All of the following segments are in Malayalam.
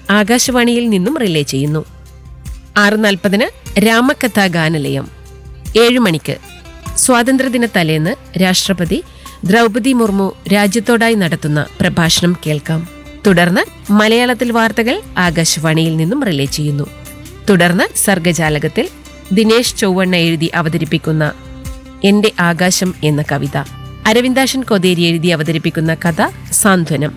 ആകാശവാണിയിൽ നിന്നും റിലേ ചെയ്യുന്നു ആറ് നാൽപ്പതിന് രാമകഥാ ഗാനലയം ഏഴ് മണിക്ക് സ്വാതന്ത്ര്യദിന തലേന്ന് രാഷ്ട്രപതി ദ്രൗപദി മുർമു രാജ്യത്തോടായി നടത്തുന്ന പ്രഭാഷണം കേൾക്കാം തുടർന്ന് മലയാളത്തിൽ വാർത്തകൾ ആകാശവാണിയിൽ നിന്നും റിലേ ചെയ്യുന്നു തുടർന്ന് സർഗജാലകത്തിൽ ദിനേശ് ചൊവ്വണ്ണ എഴുതി അവതരിപ്പിക്കുന്ന എന്റെ ആകാശം എന്ന കവിത അരവിന്ദാഷൻ കൊതേരി എഴുതി അവതരിപ്പിക്കുന്ന കഥ സാന്ത്വനം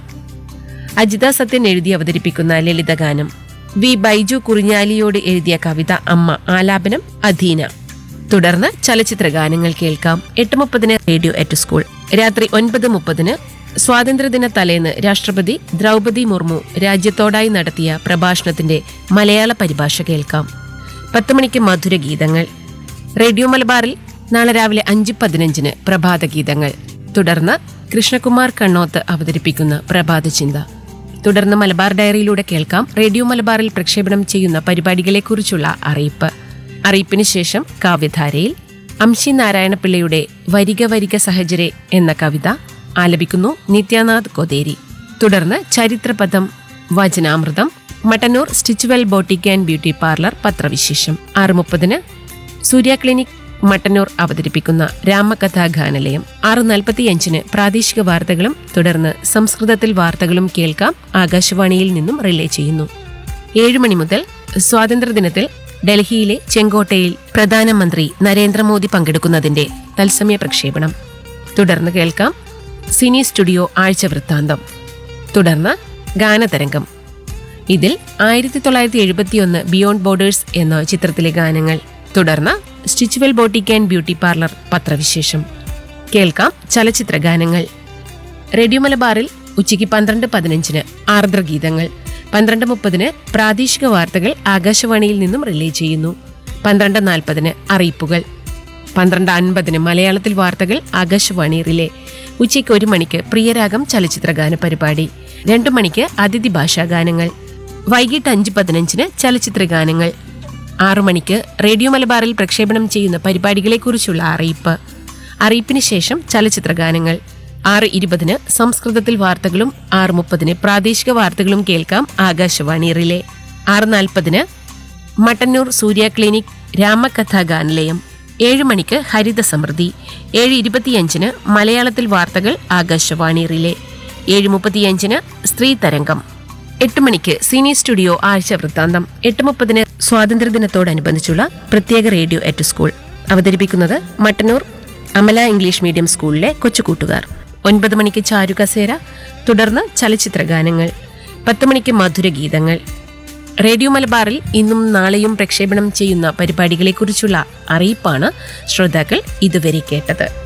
അജിത സത്യൻ എഴുതി അവതരിപ്പിക്കുന്ന ലളിതഗാനം വി ബൈജു കുറിഞ്ഞാലിയോട് എഴുതിയ കവിത അമ്മ ആലാപനം അധീന തുടർന്ന് ചലച്ചിത്ര ഗാനങ്ങൾ കേൾക്കാം എട്ട് മുപ്പതിന് റേഡിയോ എറ്റ് സ്കൂൾ രാത്രി ഒൻപത് മുപ്പതിന് സ്വാതന്ത്ര്യദിന തലേന്ന് രാഷ്ട്രപതി ദ്രൗപദി മുർമു രാജ്യത്തോടായി നടത്തിയ പ്രഭാഷണത്തിന്റെ മലയാള പരിഭാഷ കേൾക്കാം പത്ത് മണിക്ക് മധുരഗീതങ്ങൾ റേഡിയോ മലബാറിൽ നാളെ രാവിലെ അഞ്ച് പതിനഞ്ചിന് പ്രഭാത ഗീതങ്ങൾ തുടർന്ന് കൃഷ്ണകുമാർ കണ്ണോത്ത് അവതരിപ്പിക്കുന്ന പ്രഭാത ചിന്ത തുടർന്ന് മലബാർ ഡയറിയിലൂടെ കേൾക്കാം റേഡിയോ മലബാറിൽ പ്രക്ഷേപണം ചെയ്യുന്ന പരിപാടികളെക്കുറിച്ചുള്ള അറിയിപ്പ് അറിയിപ്പിന് ശേഷം കാവ്യധാരയിൽ അംശി നാരായണപിള്ളയുടെ വരിക വരിക സഹചരെ എന്ന കവിത ആലപിക്കുന്നു നിത്യാനാഥ് കൊതേരി തുടർന്ന് ചരിത്രപഥം വചനാമൃതം Mattannur Stitchwell boutique and beauty parlour പത്രവിശേഷം ആറ് മുപ്പതിന് സൂര്യ ക്ലിനിക് മട്ടന്നൂർ അവതരിപ്പിക്കുന്ന രാമകഥാ ഗാനലയം ആറ് നാൽപ്പത്തിയഞ്ചിന് പ്രാദേശിക വാർത്തകളും തുടർന്ന് സംസ്കൃതത്തിൽ വാർത്തകളും കേൾക്കാം ആകാശവാണിയിൽ നിന്നും റിലേ ചെയ്യുന്നു ഏഴ് മണി മുതൽ സ്വാതന്ത്ര്യദിനത്തിൽ ഡൽഹിയിലെ ചെങ്കോട്ടയിൽ പ്രധാനമന്ത്രി നരേന്ദ്രമോദി പങ്കെടുക്കുന്നതിന്റെ തത്സമയ പ്രക്ഷേപണം തുടർന്ന് കേൾക്കാം സിനി സ്റ്റുഡിയോ ആഴ്ച വൃത്താന്തം തുടർന്ന് ഗാനതരംഗം ഇതിൽ ആയിരത്തി തൊള്ളായിരത്തി എഴുപത്തിയൊന്ന് ബിയോണ്ട് ബോർഡേഴ്സ് എന്ന ചിത്രത്തിലെ ഗാനങ്ങൾ തുടർന്ന് stitch well boutique and beauty parlour പത്രവിശേഷം കേൾക്കാം ചലച്ചിത്ര ഗാനങ്ങൾ റേഡിയോ മലബാറിൽ ഉച്ചയ്ക്ക് പന്ത്രണ്ട് പതിനഞ്ചിന് ആർദ്രഗീതങ്ങൾ പന്ത്രണ്ട് മുപ്പതിന് പ്രാദേശിക വാർത്തകൾ ആകാശവാണിയിൽ നിന്നും റിലേ ചെയ്യുന്നു പന്ത്രണ്ട് നാൽപ്പതിന് അറിയിപ്പുകൾ പന്ത്രണ്ട് അൻപതിന് മലയാളത്തിൽ വാർത്തകൾ ആകാശവാണി റിലേ ഉച്ചയ്ക്ക് ഒരു മണിക്ക് പ്രിയരാഗം ചലച്ചിത്ര ഗാന പരിപാടി രണ്ടു മണിക്ക് അതിഥി ഭാഷാ ഗാനങ്ങൾ വൈകിട്ട് അഞ്ച് പതിനഞ്ചിന് ചലച്ചിത്ര ഗാനങ്ങൾ ആറു മണിക്ക് റേഡിയോ മലബാറിൽ പ്രക്ഷേപണം ചെയ്യുന്ന പരിപാടികളെക്കുറിച്ചുള്ള അറിയിപ്പ് അറിയിപ്പിന് ശേഷം ചലച്ചിത്ര ഗാനങ്ങൾ ആറ് ഇരുപതിന് സംസ്കൃതത്തിൽ വാർത്തകളും ആറ് മുപ്പതിന് പ്രാദേശിക വാർത്തകളും കേൾക്കാം ആകാശവാണി റിലേ ആറ് നാൽപ്പതിന് മട്ടന്നൂർ സൂര്യ ക്ലിനിക് രാമകഥാ ഗാനലയം ഏഴ് മണിക്ക് ഹരിത സമൃദ്ധി ഏഴ് ഇരുപത്തിയഞ്ചിന് മലയാളത്തിൽ വാർത്തകൾ ആകാശവാണി റിലേ ഏഴ് മുപ്പത്തിയഞ്ചിന് സ്ത്രീ തരംഗം എട്ട് മണിക്ക് സിനി സ്റ്റുഡിയോ ആഴ്ച വൃത്താന്തം എട്ട് മുപ്പതിന് സ്വാതന്ത്ര്യദിനത്തോടനുബന്ധിച്ചുള്ള പ്രത്യേക റേഡിയോ എറ്റ് സ്കൂൾ അവതരിപ്പിക്കുന്നത് മട്ടന്നൂർ അമല ഇംഗ്ലീഷ് മീഡിയം സ്കൂളിലെ കൊച്ചുകൂട്ടുകാർ ഒൻപത് മണിക്ക് ചാരുകസേര തുടർന്ന് ചലച്ചിത്ര ഗാനങ്ങൾ പത്ത് മണിക്ക് മധുരഗീതങ്ങൾ റേഡിയോ മലബാറിൽ ഇന്നും നാളെയും പ്രക്ഷേപണം ചെയ്യുന്ന പരിപാടികളെക്കുറിച്ചുള്ള അറിയിപ്പാണ് ശ്രോതാക്കൾ ഇതുവരെ കേട്ടത്